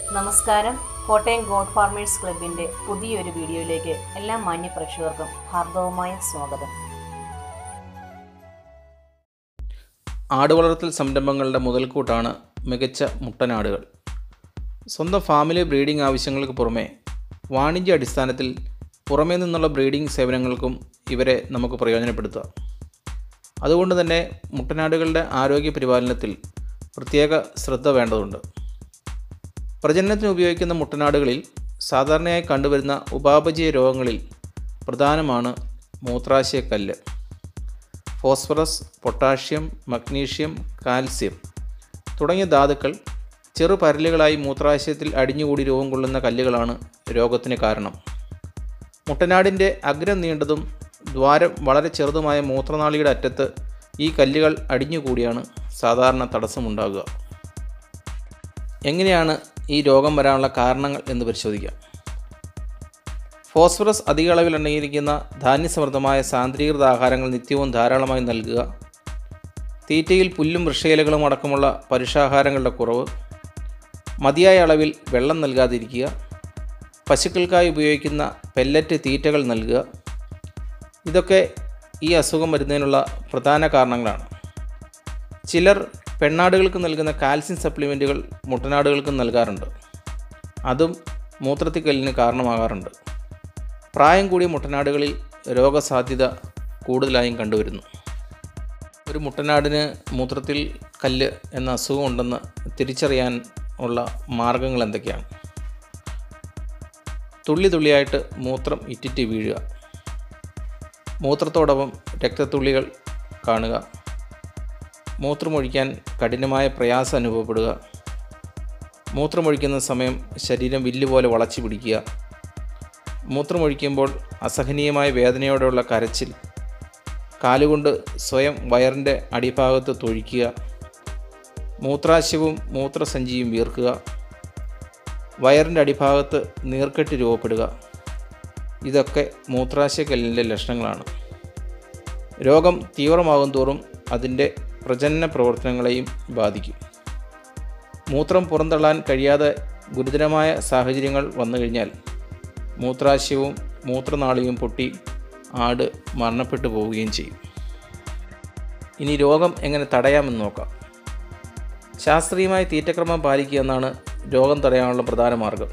നമസ്കാരം Kottayam God farmers ക്ലബിൻ്റെ പുതിയൊരു വീഡിയോയിലേക്ക് എല്ലാ മാന്യ പ്രേക്ഷകർക്കും ഹാർദവമായ സ്വാഗതം ആടുവളർത്തൽ സംരംഭങ്ങളുടെ മുതൽക്കൂട്ടാണ് മികച്ച മുട്ടനാടുകൾ സ്വന്തം ഫാമിലെ ബ്രീഡിംഗ് ആവശ്യങ്ങൾക്ക് പുറമെ വാണിജ്യ അടിസ്ഥാനത്തിൽ പുറമേ നിന്നുള്ള ബ്രീഡിംഗ് സേവനങ്ങൾക്കും ഇവരെ നമുക്ക് പ്രയോജനപ്പെടുത്താം അതുകൊണ്ട് തന്നെ മുട്ടനാടുകളുടെ ആരോഗ്യ പരിപാലനത്തിൽ പ്രത്യേക ശ്രദ്ധ വേണ്ടതുണ്ട് പ്രജനനത്തിന് ഉപയോഗിക്കുന്ന മുട്ടനാടുകളിൽ സാധാരണയായി കണ്ടുവരുന്ന ഉപാപചയ രോഗങ്ങളിൽ പ്രധാനമാണ് മൂത്രാശയക്കല്ല് ഫോസ്ഫറസ് പൊട്ടാഷ്യം മഗ്നീഷ്യം കാൽസ്യം തുടങ്ങിയ ധാതുക്കൾ ചെറു പരലുകളായി മൂത്രാശയത്തിൽ അടിഞ്ഞുകൂടി രൂപം കൊള്ളുന്ന കല്ലുകളാണ് രോഗത്തിന് കാരണം മുട്ടനാടിൻ്റെ അഗ്രം നീണ്ടതും ദ്വാരം വളരെ ചെറുതുമായ മൂത്രനാളിയുടെ അറ്റത്ത് ഈ കല്ലുകൾ അടിഞ്ഞുകൂടിയാണ് സാധാരണ തടസ്സമുണ്ടാകുക എങ്ങനെയാണ് ഈ രോഗം വരാനുള്ള കാരണങ്ങൾ എന്ന് പരിശോധിക്കാം ഫോസ്ഫറസ് അധിക അളവിൽ അടങ്ങിയിരിക്കുന്ന ധാന്യസമൃദ്ധമായ സാന്ദ്രീകൃത ആഹാരങ്ങൾ നിത്യവും ധാരാളമായി നൽകുക തീറ്റയിൽ പുല്ലും വൃക്ഷയിലകളും അടക്കമുള്ള പരുഷാഹാരങ്ങളുടെ കുറവ് മതിയായ അളവിൽ വെള്ളം നൽകാതിരിക്കുക പശുക്കൾക്കായി ഉപയോഗിക്കുന്ന പെല്ലറ്റ് തീറ്റകൾ നൽകുക ഇതൊക്കെ ഈ അസുഖം വരുന്നതിനുള്ള പ്രധാന കാരണങ്ങളാണ് ചിലർ പെണ്ണാടുകൾക്ക് നൽകുന്ന കാൽസ്യം സപ്ലിമെൻറ്റുകൾ മുട്ടനാടുകൾക്കും നൽകാറുണ്ട് അതും മൂത്രത്തിക്കല്ലിന് കാരണമാകാറുണ്ട് പ്രായം കൂടിയ മുട്ടനാടുകളിൽ രോഗസാധ്യത കൂടുതലായും കണ്ടുവരുന്നു ഒരു മുട്ടനാടിന് മൂത്രത്തിൽ കല്ല് എന്ന അസുഖം ഉണ്ടെന്ന് തിരിച്ചറിയാൻ ഉള്ള മാർഗങ്ങൾ എന്തൊക്കെയാണ് തുള്ളി തുള്ളിയായിട്ട് മൂത്രം ഇറ്റിറ്റ് വീഴുക മൂത്രത്തോടൊപ്പം രക്തത്തുള്ളികൾ കാണുക മൂത്രമൊഴിക്കാൻ കഠിനമായ പ്രയാസം അനുഭവപ്പെടുക മൂത്രമൊഴിക്കുന്ന സമയം ശരീരം വില്ലുപോലെ വളച്ചു പിടിക്കുക മൂത്രമൊഴിക്കുമ്പോൾ അസഹനീയമായ വേദനയോടെയുള്ള കരച്ചിൽ കാലുകൊണ്ട് സ്വയം വയറിൻ്റെ അടിഭാഗത്ത് തൊഴിക്കുക മൂത്രാശയവും മൂത്രസഞ്ചിയും വീർക്കുക വയറിൻ്റെ അടിഭാഗത്ത് നീർക്കെട്ട് രൂപപ്പെടുക ഇതൊക്കെ മൂത്രാശയക്കല്ലിൻ്റെ ലക്ഷണങ്ങളാണ് രോഗം തീവ്രമാകും തോറും അതിൻ്റെ പ്രജനന പ്രവർത്തനങ്ങളെയും ബാധിക്കും മൂത്രം പുറന്തള്ളാൻ കഴിയാതെ ഗുരുതരമായ സാഹചര്യങ്ങൾ വന്നു കഴിഞ്ഞാൽ മൂത്രാശയവും മൂത്രനാളിയും പൊട്ടി ആട് മരണപ്പെട്ടു പോവുകയും ചെയ്യും ഇനി രോഗം എങ്ങനെ തടയാമെന്ന് നോക്കാം ശാസ്ത്രീയമായ തീറ്റക്രമം പാലിക്കുക എന്നാണ് രോഗം തടയാനുള്ള പ്രധാന മാർഗം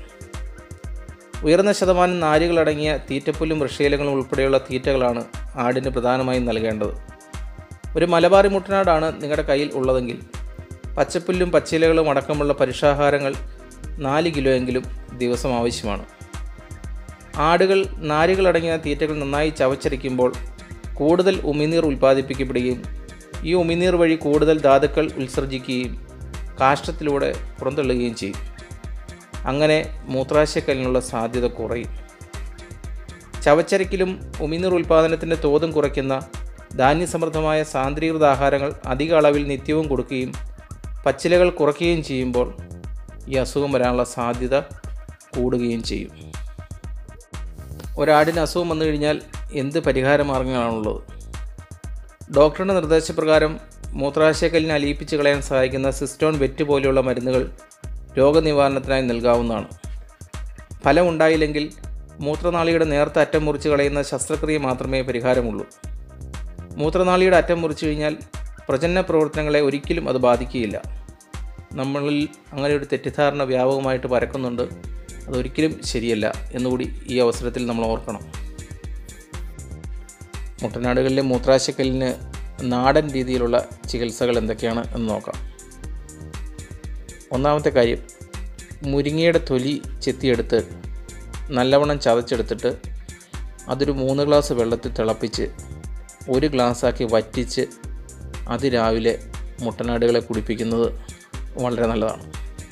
ഉയർന്ന ശതമാനം നാരുകളടങ്ങിയ തീറ്റപ്പുല്ലും വൃക്ഷയിലകളും ഉൾപ്പെടെയുള്ള തീറ്റകളാണ് ആടിന് പ്രധാനമായും നൽകേണ്ടത് ഒരു മലബാറി മുട്ടനാടാണ് നിങ്ങളുടെ കയ്യിൽ ഉള്ളതെങ്കിൽ പച്ചപ്പുല്ലും പച്ചിലകളും അടക്കമുള്ള പരുഷാഹാരങ്ങൾ നാല് കിലോ എങ്കിലും ദിവസം ആവശ്യമാണ് ആടുകൾ നാരുകളടങ്ങിയ തീറ്റകൾ നന്നായി ചവച്ചരിക്കുമ്പോൾ കൂടുതൽ ഉമിനീർ ഉൽപ്പാദിപ്പിക്കപ്പെടുകയും ഈ ഉമിനീർ വഴി കൂടുതൽ ധാതുക്കൾ ഉത്സർജിക്കുകയും കാഷ്ടത്തിലൂടെ പുറന്തള്ളുകയും ചെയ്യും അങ്ങനെ മൂത്രാശയക്കല്ലിനുള്ള സാധ്യത കുറയും ചവച്ചരക്കിലും ഉമിനീർ ഉൽപ്പാദനത്തിൻ്റെ തോതും കുറയ്ക്കുന്ന ധാന്യസമൃദ്ധമായ സാന്ദ്രീകൃത ആഹാരങ്ങൾ അധിക അളവിൽ നിത്യവും കൊടുക്കുകയും പച്ചിലകൾ കുറയ്ക്കുകയും ചെയ്യുമ്പോൾ ഈ അസുഖം വരാനുള്ള സാധ്യത കൂടുകയും ചെയ്യും ഒരാടിന് അസുഖം വന്നു കഴിഞ്ഞാൽ എന്ത് പരിഹാര മാർഗങ്ങളാണുള്ളത് ഡോക്ടറുടെ നിർദ്ദേശപ്രകാരം മൂത്രാശയക്കല്ലിനെ അലിയിപ്പിച്ച് കളയാൻ സഹായിക്കുന്ന സിസ്റ്റോൺ വെറ്റ് പോലെയുള്ള മരുന്നുകൾ രോഗനിവാരണത്തിനായി നൽകാവുന്നതാണ് ഫലമുണ്ടായില്ലെങ്കിൽ മൂത്രനാളിയുടെ നേർത്ത അറ്റം മുറിച്ച് കളയുന്ന ശസ്ത്രക്രിയ മാത്രമേ പരിഹാരമുള്ളൂ മൂത്രനാളിയുടെ അറ്റം മുറിച്ചു കഴിഞ്ഞാൽ പ്രജനന പ്രവർത്തനങ്ങളെ ഒരിക്കലും അത് ബാധിക്കുകയില്ല നമ്മളിൽ അങ്ങനെ ഒരു തെറ്റിദ്ധാരണ വ്യാപകമായിട്ട് പരക്കുന്നുണ്ട് അതൊരിക്കലും ശരിയല്ല എന്നുകൂടി ഈ അവസരത്തിൽ നമ്മൾ ഓർക്കണം മുട്ടനാടുകളിലെ മൂത്രാശക്കല്ലിന് നാടൻ രീതിയിലുള്ള ചികിത്സകൾ എന്തൊക്കെയാണ് എന്ന് നോക്കാം ഒന്നാമത്തെ കാര്യം മുരിങ്ങയുടെ തൊലി ചെത്തിയെടുത്ത് നല്ലവണ്ണം ചതച്ചെടുത്തിട്ട് അതൊരു മൂന്ന് ഗ്ലാസ് വെള്ളത്തിൽ തിളപ്പിച്ച് ഒരു ഗ്ലാസ്സാക്കി വറ്റിച്ച് അത് രാവിലെ മുട്ടനാടുകളെ കുടിപ്പിക്കുന്നത് വളരെ നല്ലതാണ്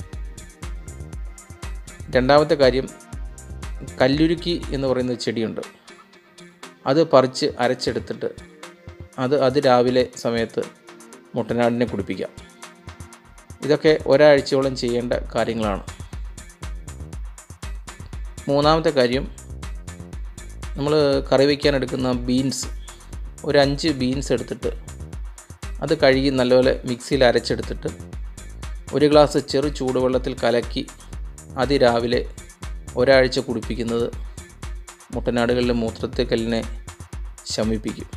രണ്ടാമത്തെ കാര്യം കല്ലുരുക്കി എന്ന് പറയുന്ന ചെടിയുണ്ട് അത് പറിച്ച് അരച്ചെടുത്തിട്ട് അത് അത് രാവിലെ സമയത്ത് മുട്ടനാടിനെ കുടിപ്പിക്കാം ഇതൊക്കെ ഒരാഴ്ചയോളം ചെയ്യേണ്ട കാര്യങ്ങളാണ് മൂന്നാമത്തെ കാര്യം നമ്മൾ കറി വയ്ക്കാൻ എടുക്കുന്ന ബീൻസ് ഒരു അഞ്ച് ബീൻസ് എടുത്തിട്ട് അത് കഴുകി നല്ലപോലെ മിക്സിയിൽ അരച്ചെടുത്തിട്ട് ഒരു ഗ്ലാസ് ചെറു ചൂടുവെള്ളത്തിൽ കലക്കി അതിരാവിലെ ഒരാഴ്ച കുടിപ്പിക്കുന്നത് മുട്ടനാടുകളിലെ മൂത്രത്തെ കല്ലിനെ ശമിപ്പിക്കും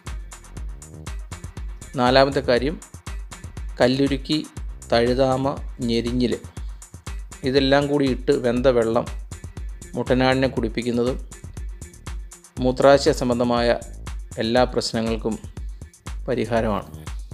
നാലാമത്തെ കാര്യം കല്ലുരുക്കി തഴുതാമ ഞെരിഞ്ഞിൽ ഇതെല്ലാം കൂടി ഇട്ട് വെന്ത വെള്ളം മുട്ടനാടിനെ കുടിപ്പിക്കുന്നതും മൂത്രാശയ സംബന്ധമായ എല്ലാ പ്രശ്നങ്ങൾക്കും പരിഹാരമാണ്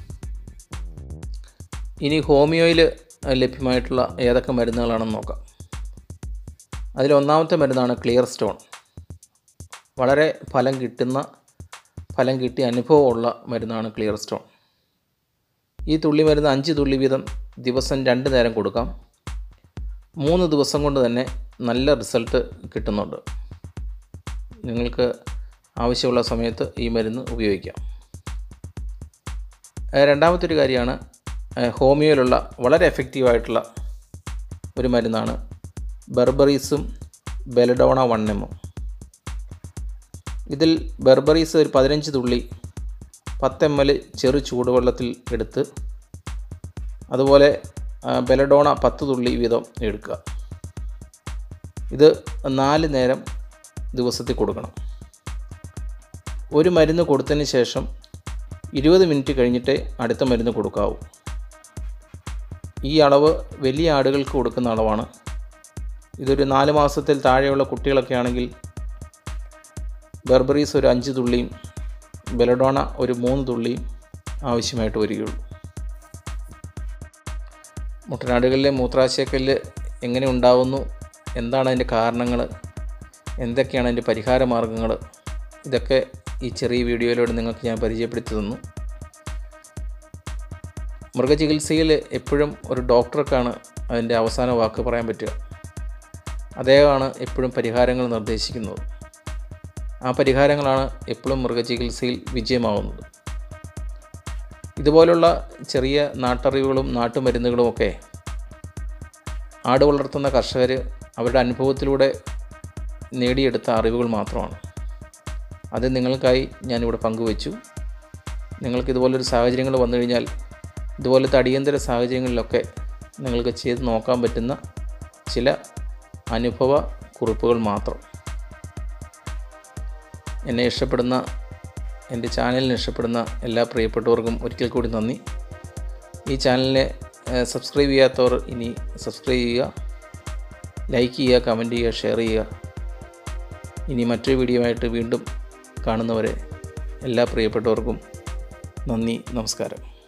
ഇനി ഹോമിയോയിൽ ലഭ്യമായിട്ടുള്ള ഏതൊക്കെ മരുന്നുകളാണെന്ന് നോക്കാം അതിൽ ഒന്നാമത്തെ മരുന്നാണ് ക്ലിയർ സ്റ്റോൺ വളരെ ഫലം കിട്ടുന്ന ഫലം കിട്ടിയ അനുഭവമുള്ള മരുന്നാണ് ക്ലിയർ സ്റ്റോൺ ഈ തുള്ളി മരുന്ന് അഞ്ച് തുള്ളി വീതം ദിവസം രണ്ട് നേരം കൊടുക്കാം മൂന്ന് ദിവസം കൊണ്ട് തന്നെ നല്ല റിസൾട്ട് കിട്ടുന്നുണ്ട് നിങ്ങൾക്ക് ആവശ്യമുള്ള സമയത്ത് ഈ മരുന്ന് ഉപയോഗിക്കാം ഏഹ് രണ്ടാമത്തെ ഒരു കാര്യമാണ് ഏഹ് ഹോമിയോയിലുള്ള വളരെ എഫക്റ്റീവായിട്ടുള്ള ഒരു മരുന്നാണ് ബെർബറീസും ബെലഡോണ വണ്ണെമ്മും ഇതിൽ ബെർബറീസ് ഒരു പതിനഞ്ച് തുള്ളി പത്ത് എം എൽ ചെറു ചൂടുവെള്ളത്തിൽ എടുത്ത് അതുപോലെ ആ, ബെലഡോണ പത്ത് തുള്ളി വീതം എടുക്കുക ഇത് നാല് നേരം ദിവസത്തിൽ കൊടുക്കണം ഒരു മരുന്ന് കൊടുത്തതിന് ശേഷം ഇരുപത് മിനിറ്റ് കഴിഞ്ഞിട്ടേ അടുത്ത മരുന്ന് കൊടുക്കാവൂ ഈ അളവ് വലിയ ആടുകൾക്ക് കൊടുക്കുന്ന അളവാണ് ഇതൊരു നാല് മാസത്തിൽ താഴെയുള്ള കുട്ടികളൊക്കെ ആണെങ്കിൽ ബെർബറീസ് ഒരു അഞ്ച് തുള്ളിയും ബെലഡോണ ഒരു മൂന്ന് തുള്ളിയും ആവശ്യമായിട്ട് വരികയുള്ളൂ മുട്ടനാടുകളിലെ മൂത്രാശയക്കല്ല് എങ്ങനെ ഉണ്ടാവുന്നു എന്താണ് അതിൻ്റെ കാരണങ്ങൾ എന്തൊക്കെയാണ് അതിൻ്റെ പരിഹാര മാർഗങ്ങൾ ഇതൊക്കെ ഈ ചെറിയ വീഡിയോയിലൂടെ നിങ്ങൾക്ക് ഞാൻ പരിചയപ്പെടുത്തി തന്നു മൃഗചികിത്സയിൽ എപ്പോഴും ഒരു ഡോക്ടർക്കാണ് അതിൻ്റെ അവസാന വാക്ക് പറയാൻ പറ്റുക അദ്ദേഹമാണ് എപ്പോഴും പരിഹാരങ്ങൾ നിർദ്ദേശിക്കുന്നത് ആ പരിഹാരങ്ങളാണ് എപ്പോഴും മൃഗചികിത്സയിൽ വിജയമാവുന്നത് ഇതുപോലുള്ള ചെറിയ നാട്ടറിവുകളും നാട്ടുമരുന്നുകളുമൊക്കെ ആട് വളർത്തുന്ന കർഷകർ അവരുടെ അനുഭവത്തിലൂടെ നേടിയെടുത്ത അറിവുകൾ മാത്രമാണ് അത് നിങ്ങൾക്കായി ഞാനിവിടെ പങ്കുവച്ചു നിങ്ങൾക്ക് ഇതുപോലൊരു സാഹചര്യങ്ങൾ വന്നു കഴിഞ്ഞാൽ ഇതുപോലത്തെ അടിയന്തര സാഹചര്യങ്ങളിലൊക്കെ നിങ്ങൾക്ക് ചെയ്ത് നോക്കാൻ പറ്റുന്ന ചില അനുഭവ കുറിപ്പുകൾ മാത്രം എന്നെ ഇഷ്ടപ്പെടുന്ന എൻ്റെ ചാനലിന് ഇഷ്ടപ്പെടുന്ന എല്ലാ പ്രിയപ്പെട്ടവർക്കും ഒരിക്കൽ കൂടി നന്ദി ഈ ചാനലിനെ ഏഹ്, സബ്സ്ക്രൈബ് ചെയ്യാത്തവർ ഇനി സബ്സ്ക്രൈബ് ചെയ്യുക ലൈക്ക് ചെയ്യുക കമൻറ്റ് ചെയ്യുക ഷെയർ ചെയ്യുക ഇനി മറ്റൊരു വീഡിയോ ആയിട്ട് വീണ്ടും കാണുന്നവരെ എല്ലാ പ്രിയപ്പെട്ടവർക്കും നന്ദി നമസ്കാരം